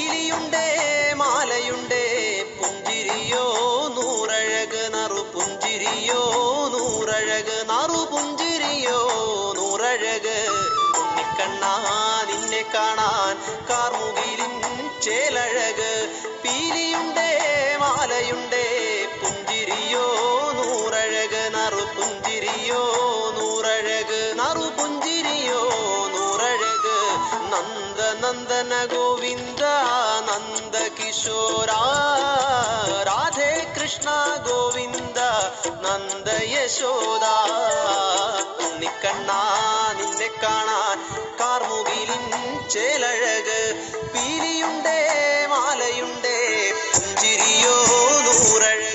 പീലിയുണ്ടേ മാലയുണ്ടേ പുഞ്ചിരിയോ നൂറഴക് നറു പുഞ്ചിരിയോ നൂറഴക് നറു പുഞ്ചിരിയോ നൂറഴക് ഉണ്ണിക്കണ്ണാ നിന്നെ കാണാൻ കാർമുകിലിൻ ചേലഴക് പീലിയുണ്ടേ മാലയുണ്ടേ പുഞ്ചിരിയോ നൂറഴക് നറു പുഞ്ചിരിയോ നൂറഴക് നറു പുഞ്ചിരിയോ നൂറഴക് നന്ദ നന്ദന ഗോവിന്ദ നന്ദ കിശോര രാധേ കൃഷ്ണ ഗോവിന്ദ നന്ദ യശോദ ഉണ്ണിക്കണ്ണാ നിന്നെ കാണാൻ കാർമുകിലിൻ ചേലഴക് പീലിയുണ്ടേ മാലയുണ്ടേ പുഞ്ചിരിയോ നൂറഴക്